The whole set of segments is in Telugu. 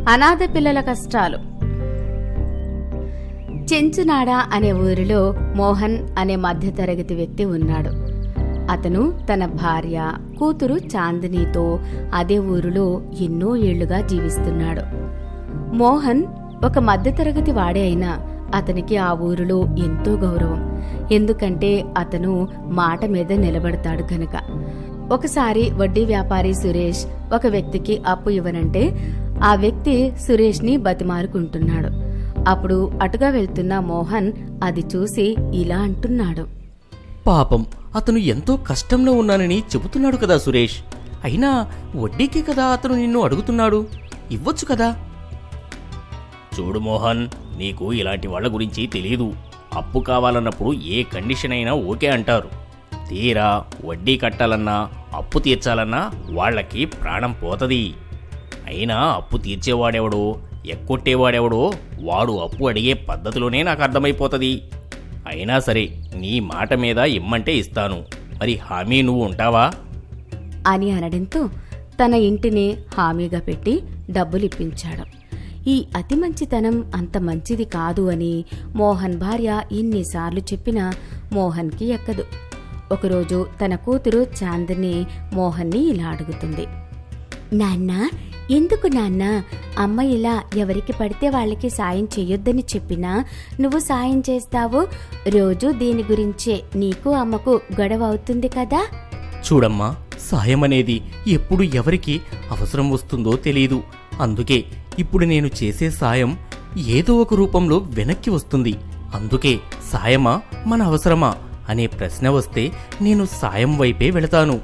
అనాథ పిల్లల కష్టాలు చెంచునాడ అనే ఊరిలో మోహన్ అనే మధ్యతరగతి వ్యక్తి ఉన్నాడు అతను తన భార్య కూతురు చాందినీతో అదే ఊరిలో ఎన్నో ఏళ్లుగా జీవిస్తున్నాడు మోహన్ ఒక మధ్యతరగతి వాడే అయినా అతనికి ఆ ఊరిలో ఎంతో గౌరవం ఎందుకంటే అతను మాట మీద నిలబడతాడు కనుక ఒకసారి వడ్డీ వ్యాపారి సురేష్ ఒక వ్యక్తికి అప్పు ఇవ్వనంటే ఆ వ్యక్తి సురేష్ని బతిమారుకుంటున్నాడు అప్పుడు అటుగా వెళ్తున్న మోహన్ అది చూసి ఇలా అంటున్నాడు పాపం అతను ఎంతో కష్టంలో ఉన్నానని చెబుతున్నాడు కదా సురేష్ అయినా వడ్డీకి కదా అతను నిన్ను అడుగుతున్నాడు ఇవ్వొచ్చు కదా చూడు మోహన్ నీకు ఇలాంటి వాళ్ళ గురించి తెలియదు అప్పు కావాలన్నప్పుడు ఏ కండిషన్ అయినా ఓకే అంటారు తీరా వడ్డీ కట్టాలన్నా అప్పు తీర్చాలన్నా వాళ్ళకి ప్రాణం పోతది అయినా అప్పు తీర్చేవాడెవడో ఎక్కొట్టేవాడెవడో వాడు అప్పు అడిగే పద్ధతిలోనే నాకు అర్థమైపోతుంది అయినా సరే నీ మాట మీద ఇమ్మంటే ఇస్తాను మరి హామీ నువ్వు ఉంటావా అని అనడంతో తన ఇంటిని హామీగా పెట్టి డబ్బులు ఇప్పించాడు ఈ అతి మంచితనం అంత మంచిది కాదు అని మోహన్ భార్య ఇన్నిసార్లు చెప్పినా మోహన్కి ఎక్కదు ఒకరోజు తన కూతురు చాందిని మోహన్ని ఇలా అడుగుతుంది నాన్న ఎందుకు నాన్న అమ్మ ఇలా ఎవరికి పడితే వాళ్ళకి సాయం చెయ్యొద్దని చెప్పినా నువ్వు సాయం చేస్తావు రోజు దీని గురించే నీకు అమ్మకు గొడవ అవుతుంది కదా చూడమ్మా సాయం అనేది ఎప్పుడు ఎవరికి అవసరం వస్తుందో తెలియదు అందుకే ఇప్పుడు నేను చేసే సాయం ఏదో ఒక రూపంలో వెనక్కి వస్తుంది అందుకే సాయమా మన అవసరమా అనే ప్రశ్న వస్తే నేను సాయం వైపే వెళతాను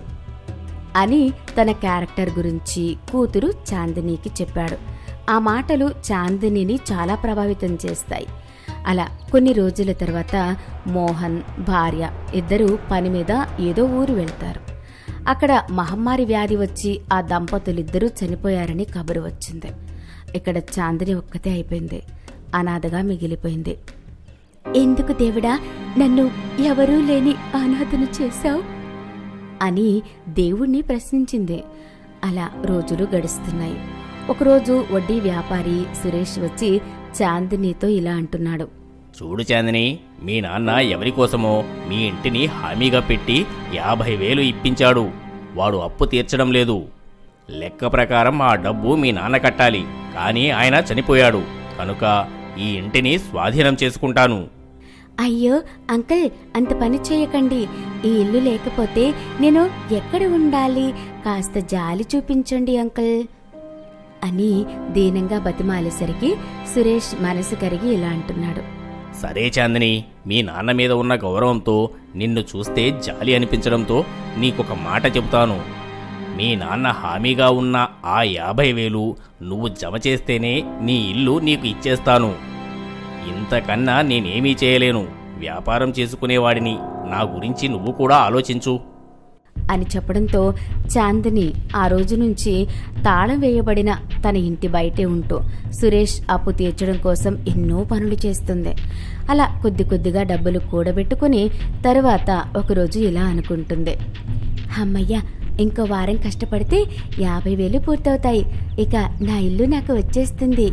అని తన క్యారెక్టర్ గురించి కూతురు చాందినికి చెప్పాడు ఆ మాటలు చాందినిని చాలా ప్రభావితం చేస్తాయి అలా కొన్ని రోజుల తర్వాత మోహన్ భార్య ఇద్దరూ పని మీద ఏదో ఊరు వెళ్తారు అక్కడ మహమ్మారి వ్యాధి వచ్చి ఆ దంపతులిద్దరూ చనిపోయారని కబురు వచ్చింది ఇక్కడ చాందిని ఒక్కతే అయిపోయింది అనాథగా మిగిలిపోయింది ఎందుకు దేవుడా నన్ను ఎవరూ లేని అనాథను చేశావు అని దేవుణ్ణి ప్రశ్నించింది అలా రోజులు గడుస్తున్నాయి ఒకరోజు వడ్డీ వ్యాపారి సురేష్ వచ్చి చాందినితో ఇలా అంటున్నాడు చూడు చాందిని మీ నాన్న ఎవరి కోసమో మీ ఇంటిని హామీగా పెట్టి యాభై వేలు ఇప్పించాడు వాడు అప్పు తీర్చడం లేదు లెక్క ప్రకారం ఆ డబ్బు మీ నాన్న కట్టాలి కానీ ఆయన చనిపోయాడు కనుక ఈ ఇంటిని స్వాధీనం చేసుకుంటాను అయ్యో అంకుల్ అంత పని చేయకండి ఈ ఇల్లు లేకపోతే నేను ఎక్కడ ఉండాలి కాస్త జాలి చూపించండి అంకుల్ అని దీనంగా బతిమాలేసరికి సురేష్ మనసు కరిగి ఇలా అంటున్నాడు సరే చాందిని మీ నాన్న మీద ఉన్న గౌరవంతో నిన్ను చూస్తే జాలి అనిపించడంతో నీకొక మాట చెబుతాను మీ నాన్న హామీగా ఉన్న ఆ యాభై వేలు నువ్వు జమ చేస్తేనే నీ ఇల్లు నీకు ఇచ్చేస్తాను ఇంతకన్నా నేనేమీ చేయలేను వ్యాపారం చేసుకునేవాడిని నా గురించి నువ్వు కూడా ఆలోచించు అని చెప్పడంతో చాందిని ఆ రోజు నుంచి తాళం వేయబడిన తన ఇంటి బయటే ఉంటూ సురేష్ అప్పు తీర్చడం కోసం ఎన్నో పనులు చేస్తుంది అలా కొద్ది కొద్దిగా డబ్బులు కూడబెట్టుకుని తరువాత ఒకరోజు ఇలా అనుకుంటుంది అమ్మయ్య ఇంకో వారం కష్టపడితే యాభై వేలు పూర్తవుతాయి ఇక నా ఇల్లు నాకు వచ్చేస్తుంది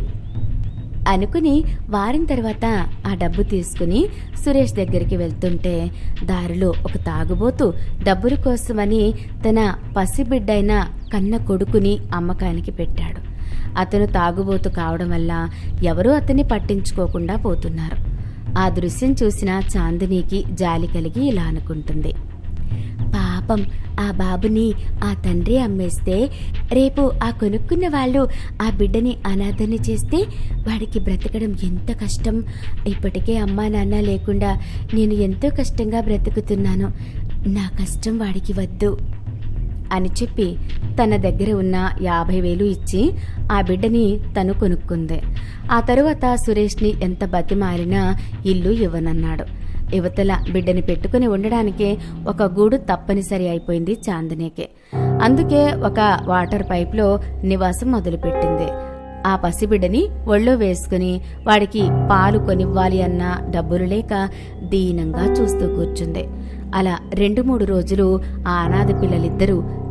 అనుకుని వారం తర్వాత ఆ డబ్బు తీసుకుని సురేష్ దగ్గరికి వెళ్తుంటే దారిలో ఒక తాగుబోతు డబ్బుల కోసమని తన పసిబిడ్డైన కన్న కొడుకుని అమ్మకానికి పెట్టాడు అతను తాగుబోతు కావడం వల్ల ఎవరూ అతన్ని పట్టించుకోకుండా పోతున్నారు ఆ దృశ్యం చూసిన చాందినికి జాలి కలిగి ఇలా అనుకుంటుంది పాపం ఆ బాబుని ఆ తండ్రి అమ్మేస్తే రేపు ఆ కొనుక్కున్న వాళ్ళు ఆ బిడ్డని అనాథని చేస్తే వాడికి బ్రతకడం ఎంత కష్టం ఇప్పటికే అమ్మా నాన్న లేకుండా నేను ఎంతో కష్టంగా బ్రతుకుతున్నాను నా కష్టం వాడికి వద్దు అని చెప్పి తన దగ్గర ఉన్న యాభై వేలు ఇచ్చి ఆ బిడ్డని తను కొనుక్కుంది ఆ తరువాత సురేష్ని ఎంత బతిమాలినా ఇల్లు ఇవ్వనన్నాడు యువతల బిడ్డని పెట్టుకుని ఉండడానికే ఒక గూడు తప్పనిసరి అయిపోయింది చాందనీకి అందుకే ఒక వాటర్ పైప్లో నివాసం మొదలుపెట్టింది ఆ పసిబిడ్డని ఒళ్ళో వేసుకుని వాడికి పాలు కొనివ్వాలి అన్న డబ్బులు లేక దీనంగా చూస్తూ కూర్చుంది అలా రెండు మూడు రోజులు ఆ అనాథ పిల్లలిద్దరూ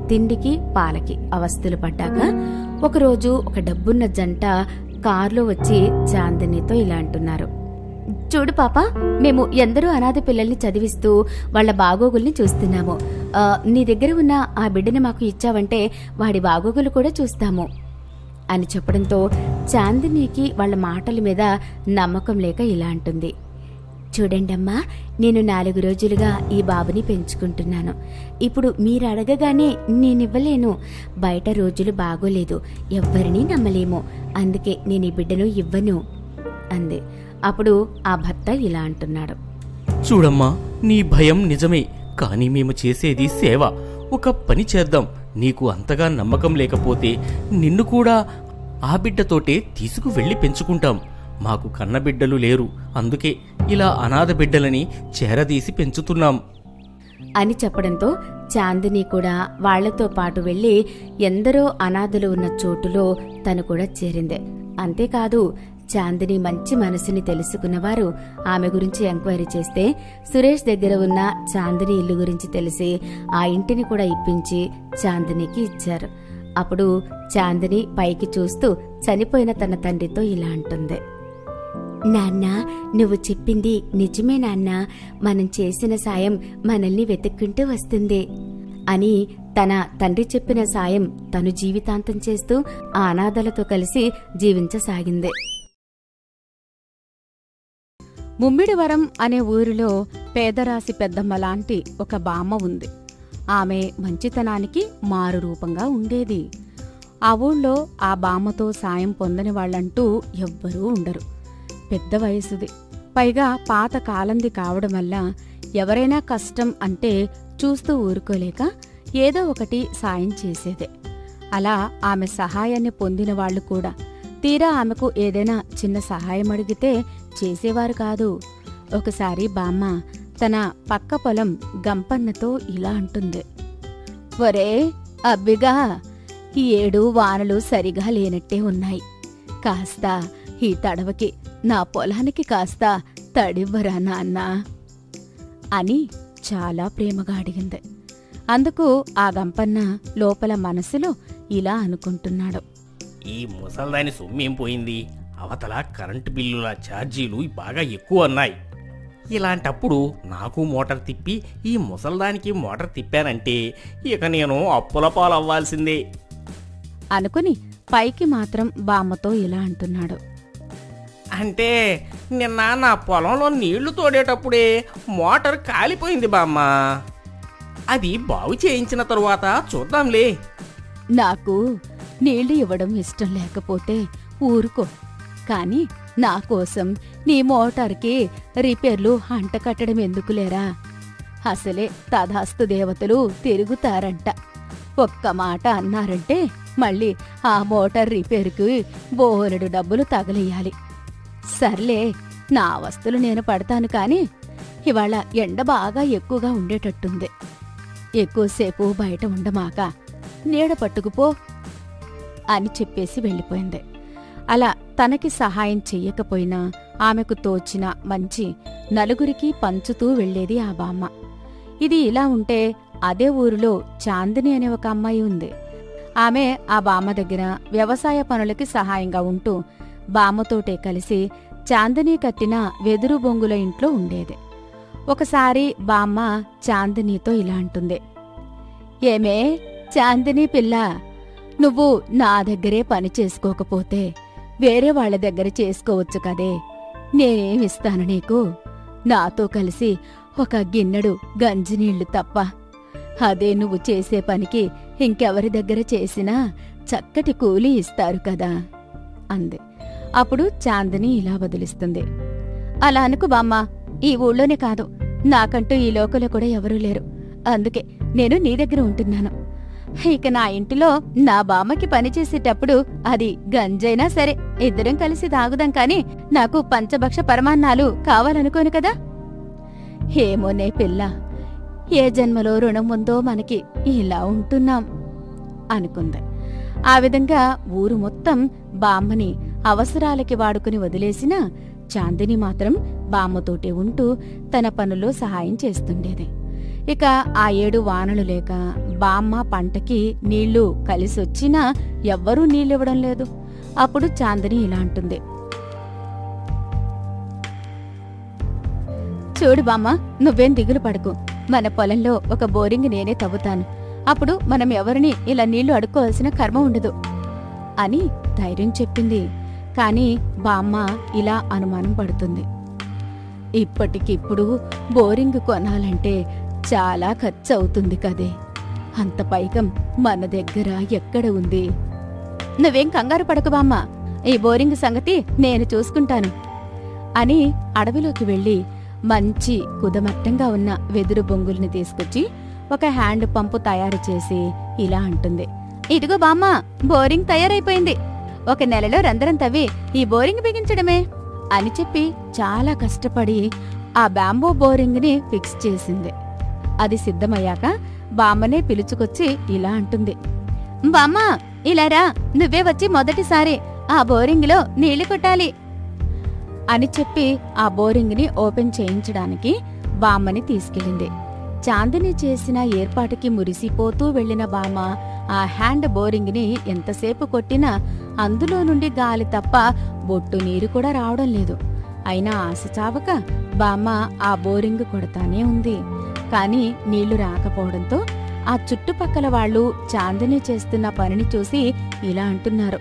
తిండికి పాలకి అవస్థలు పడ్డాక ఒకరోజు ఒక డబ్బున్న జంట కారులో వచ్చి చాందినితో ఇలా అంటున్నారు చూడు పాప మేము ఎందరో అనాథ పిల్లల్ని చదివిస్తూ వాళ్ళ బాగోగుల్ని చూస్తున్నాము ఆ, నీ దగ్గర ఉన్న ఆ బిడ్డని మాకు ఇచ్చావంటే వాడి బాగోగులు కూడా చూస్తాము అని చెప్పడంతో చాందినికి వాళ్ళ మాటల మీద నమ్మకం లేక ఇలా అంటుంది చూడండమ్మా నేను నాలుగు రోజులుగా ఈ బాబుని పెంచుకుంటున్నాను ఇప్పుడు మీరు అడగగానే నేనివ్వలేను బయట రోజులు బాగోలేదు ఎవ్వరినీ నమ్మలేము అందుకే నేను ఈ బిడ్డను ఇవ్వను అంది అప్పుడు ఆ భర్త ఇలా అంటున్నాడు చూడమ్మా నీ భయం నిజమే కానీ మేము చేసేది సేవ ఒక పని చేద్దాం నీకు అంతగా నమ్మకం లేకపోతే నిన్ను కూడా ఆ బిడ్డతోటే తీసుకు వెళ్ళి పెంచుకుంటాం మాకు కన్నబిడ్డలు లేరు అందుకే ఇలా అనాథ బిడ్డలని చేరదీసి పెంచుతున్నాం అని చెప్పడంతో చాందిని కూడా వాళ్లతో పాటు వెళ్లి ఎందరో అనాథలు ఉన్న చోటులో తను కూడా చేరింది అంతేకాదు చాందిని మంచి మనసుని తెలుసుకున్నవారు ఆమె గురించి ఎంక్వైరీ చేస్తే సురేష్ దగ్గర ఉన్న చాందిని ఇల్లు గురించి తెలిసి ఆ ఇంటిని కూడా ఇప్పించి చాందినికి ఇచ్చారు అప్పుడు చాందిని పైకి చూస్తూ చనిపోయిన తన తండ్రితో ఇలా అంటుంది నాన్న నువ్వు చెప్పింది నిజమే నాన్న మనం చేసిన సాయం మనల్ని వెతుక్కుంటూ వస్తుంది అని తన తండ్రి చెప్పిన సాయం తను జీవితాంతం చేస్తూ ఆ అనాథలతో కలిసి జీవించసాగింది ముమ్మిడివరం అనే ఊరిలో పేదరాశి పెద్దమ్మ లాంటి ఒక బామ్మ ఉంది ఆమె మంచితనానికి మారు రూపంగా ఉండేది ఆ ఊళ్ళో ఆ బామ్మతో సాయం పొందని వాళ్ళంటూ ఎవ్వరూ ఉండరు పెద్ద వయసుది పైగా పాత కాలంది కావడం వల్ల ఎవరైనా కష్టం అంటే చూస్తూ ఊరుకోలేక ఏదో ఒకటి సాయం చేసేదే అలా ఆమె సహాయాన్ని పొందిన వాళ్ళు కూడా తీరా ఆమెకు ఏదైనా చిన్న సహాయం అడిగితే చేసేవారు కాదు ఒకసారి బామ్మ తన పక్క పొలం గంపన్నతో ఇలా అంటుంది ఒరే అబ్బిగా ఈ ఏడు వానలు సరిగా లేనట్టే ఉన్నాయి కాస్త ఈ తడవకి నా పొలానికి కాస్త తడివ్వరా నాన్నా అని చాలా ప్రేమగా అడిగింది అందుకు ఆ గంపన్న లోపల మనసులో ఇలా అనుకుంటున్నాడు ఈ ముసల్దాని సొమ్మేం పోయింది అవతల కరెంటు బిల్లుల ఛార్జీలు బాగా ఎక్కువ ఉన్నాయి ఇలాంటప్పుడు నాకు మోటార్ తిప్పి ఈ ముసల్దానికి మోటార్ తిప్పానంటే ఇక నేను అప్పుల పాలవ్వాల్సిందే అనుకుని పైకి మాత్రం బామ్మతో ఇలా అంటున్నాడు అంటే నిన్న నా పొలంలో నీళ్లు తోడేటప్పుడే మోటార్ కాలిపోయింది బామ్మ అది బాగు చేయించిన తరువాత చూద్దాంలే నాకు నీళ్లు ఇవ్వడం ఇష్టం లేకపోతే ఊరుకో కాని నా కోసం నీ మోటార్కి రిపేర్లు అంట కట్టడం ఎందుకులేరా అసలే తధాస్తు దేవతలు తిరుగుతారంట ఒక్క మాట అన్నారంటే మళ్ళీ ఆ మోటార్ రిపేర్కి బోలెడు డబ్బులు తగలేయాలి సర్లే నా వస్తువులు నేను పడతాను కాని ఇవాళ ఎండ బాగా ఎక్కువగా ఉండేటట్టుంది ఎక్కువసేపు బయట ఉండమాక నీడ పట్టుకుపో అని చెప్పేసి వెళ్ళిపోయింది అలా తనకి సహాయం చెయ్యకపోయినా ఆమెకు తోచిన మంచి నలుగురికి పంచుతూ వెళ్ళేది ఆ బామ్మ ఇది ఇలా ఉంటే అదే ఊరిలో చాందిని అనే ఒక అమ్మాయి ఉంది ఆమె ఆ బామ్మ దగ్గర వ్యవసాయ పనులకి సహాయంగా ఉంటూ బామ్మతోటే కలిసి చాందిని కట్టిన వెదురు బొంగుల ఇంట్లో ఉండేది ఒకసారి బామ్మ చాందినితో ఇలా అంటుంది ఏమే చాందిని పిల్ల నువ్వు నా దగ్గరే పని చేసుకోకపోతే వేరే వాళ్ళ దగ్గర చేసుకోవచ్చు కదే నేనేమిస్తాను నీకు నాతో కలిసి ఒక గిన్నెడు గంజినీళ్లు తప్ప అదే నువ్వు చేసే పనికి ఇంకెవరి దగ్గర చేసినా చక్కటి కూలి ఇస్తారు కదా అంది అప్పుడు చాందిని ఇలా బదులిస్తుంది అలా అనుకు బామ్మ ఈ ఊళ్ళోనే కాదు నాకంటూ ఈ లోకంలో కూడా ఎవరూ లేరు అందుకే నేను నీ దగ్గర ఉంటున్నాను ఇక నా ఇంటిలో నా బామ్మకి పని చేసేటప్పుడు అది గంజైనా సరే ఇద్దరం కలిసి తాగుదాం కాని నాకు పంచభక్ష పరమాన్నాలు కావాలనుకోను కదా ఏమోనే పిల్ల ఏ జన్మలో రుణం ఉందో మనకి ఇలా ఉంటున్నాం అనుకుంది ఆ విధంగా ఊరు మొత్తం బామ్మని అవసరాలకి వాడుకుని వదిలేసిన చాందిని మాత్రం బామ్మతోటే ఉంటూ తన పనుల్లో సహాయం చేస్తుండేది ఇక ఆ ఏడు వానలు లేక బామ్మ పంటకి నీళ్లు కలిసొచ్చినా ఎవ్వరూ నీళ్ళివ్వడం లేదు అప్పుడు చాందిని ఇలా అంటుంది చూడు బామ్మ నువ్వేం దిగులు పడకు మన పొలంలో ఒక బోరింగ్ నేనే తవ్వుతాను అప్పుడు మనం ఎవరిని ఇలా నీళ్లు అడుక్కోవాల్సిన కర్మ ఉండదు అని ధైర్యం చెప్పింది కాని బామ్మ ఇలా అనుమానం పడుతుంది ఇప్పటికిప్పుడు బోరింగ్ కొనాలంటే చాలా ఖర్చు అవుతుంది కదే అంత పైకం మన దగ్గర ఎక్కడ ఉంది నువ్వేం కంగారు పడకు బామ్మ ఈ బోరింగ్ సంగతి నేను చూసుకుంటాను అని అడవిలోకి వెళ్లి మంచి కుదమట్టంగా ఉన్న వెదురు బొంగుల్ని తీసుకొచ్చి ఒక హ్యాండ్ పంపు తయారు చేసి ఇలా అంటుంది ఇదిగో బామ్మ బోరింగ్ తయారైపోయింది ఒక నెలలో రంధ్రం తవ్వి ఈ బోరింగ్ బిగించడమే అని చెప్పి చాలా కష్టపడి ఆ బ్యాంబో బోరింగ్ ని ఫిక్స్ చేసింది అది సిద్ధమయ్యాక బామ్మనే పిలుచుకొచ్చి ఇలా అంటుంది బామ్మ ఇలా రా నువ్వే వచ్చి మొదటిసారి ఆ బోరింగ్ లో నీళ్లు కొట్టాలి అని చెప్పి ఆ బోరింగ్ ని ఓపెన్ చేయించడానికి బామ్మని తీసుకెళ్ళింది చాందిని చేసిన ఏర్పాటుకి మురిసిపోతూ వెళ్లిన బామ్మ ఆ హ్యాండ్ బోరింగ్ ని ఎంతసేపు కొట్టినా అందులో నుండి గాలి తప్ప బొట్టు నీరు కూడా రావడం లేదు అయినా ఆశ చావక బామ్మ ఆ బోరింగ్ కొడతానే ఉంది కాని నీళ్లు రాకపోవడంతో ఆ చుట్టుపక్కల వాళ్ళు చాందిని చేస్తున్న పనిని చూసి ఇలా అంటున్నారు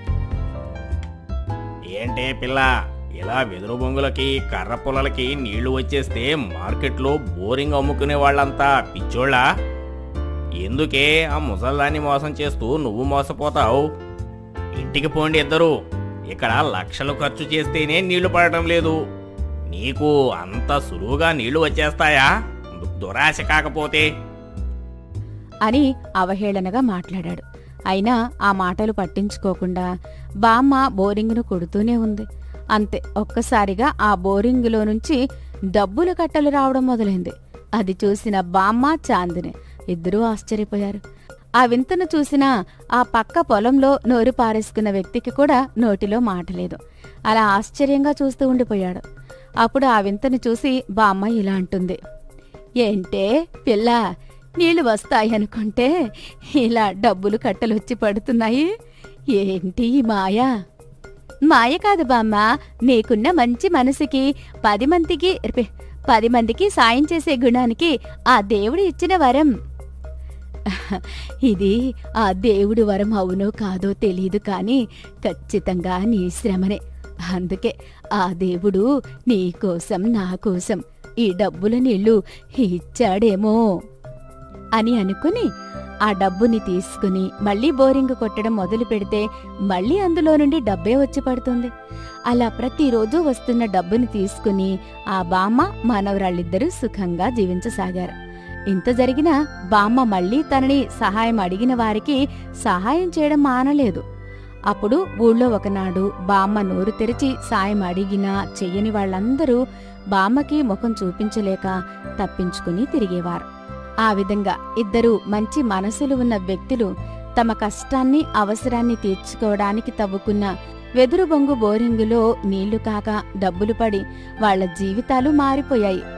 ఏంటే పిల్ల ఇలా వెదురు బొంగులకి కర్ర పొలలకి నీళ్లు వచ్చేస్తే మార్కెట్లో బోరింగ్ అమ్ముకునే వాళ్ళంతా పిచ్చోళ్ళా ఎందుకే ఆ ముసల్దాన్ని మోసం చేస్తూ నువ్వు మోసపోతావు ఇంటికి పోండి ఇద్దరు ఇక్కడ లక్షలు ఖర్చు చేస్తేనే నీళ్లు పడటం లేదు నీకు అంత సులువుగా నీళ్లు వచ్చేస్తాయా దు- దురాశ కాకపోతే అని అవహేళనగా మాట్లాడాడు అయినా ఆ మాటలు పట్టించుకోకుండా బామ్మ బోరింగ్ను కొడుతూనే ఉంది అంతే ఒక్కసారిగా ఆ బోరింగులో నుంచి డబ్బుల కట్టలు రావడం మొదలైంది అది చూసిన బామ్మ చాందిని ఇద్దరూ ఆశ్చర్యపోయారు ఆ వింతను చూసిన ఆ పక్క పొలంలో నోరు పారేసుకున్న వ్యక్తికి కూడా నోటిలో మాట లేదు అలా ఆశ్చర్యంగా చూస్తూ ఉండిపోయాడు అప్పుడు ఆ వింతను చూసి బామ్మ ఇలా అంటుంది ఏంటే పిల్ల నీళ్లు వస్తాయనుకుంటే ఇలా డబ్బులు కట్టలొచ్చి పడుతున్నాయి ఏంటి ఈ మాయ మాయ కాదు బామ్మ నీకున్న మంచి మనసుకి పది మందికి రిపే, పది మందికి సాయం చేసే గుణానికి ఆ దేవుడు ఇచ్చిన వరం ఇది ఆ దేవుడి వరం అవునో కాదో తెలీదు కానీ ఖచ్చితంగా నీ శ్రమనే అందుకే ఆ దేవుడు నీ కోసం నా కోసం ఈ డబ్బుల నీళ్లు ఇచ్చాడేమో అని అనుకుని ఆ డబ్బుని తీసుకుని మళ్ళీ బోరింగ్ కొట్టడం మొదలు పెడితే మళ్ళీ అందులో నుండి డబ్బే వచ్చి పడుతుంది అలా ప్రతిరోజు వస్తున్న డబ్బుని తీసుకుని ఆ బామ్మ మానవరాళ్ళిద్దరూ సుఖంగా జీవించసాగారు ఇంత జరిగినా బామ్మ మళ్ళీ తనని సహాయం అడిగిన వారికి సహాయం చేయడం మానలేదు అప్పుడు ఊళ్ళో ఒకనాడు బామ్మ నోరు తెరిచి సాయం అడిగినా చెయ్యని వాళ్ళందరూ బామ్మకి ముఖం చూపించలేక తప్పించుకుని తిరిగేవారు ఆ విధంగా ఇద్దరు మంచి మనసులు ఉన్న వ్యక్తులు తమ కష్టాన్ని అవసరాన్ని తీర్చుకోవడానికి తవ్వుకున్న వెదురు బొంగు బోరింగులో నీళ్లు కాక డబ్బులు పడి వాళ్ళ జీవితాలు మారిపోయాయి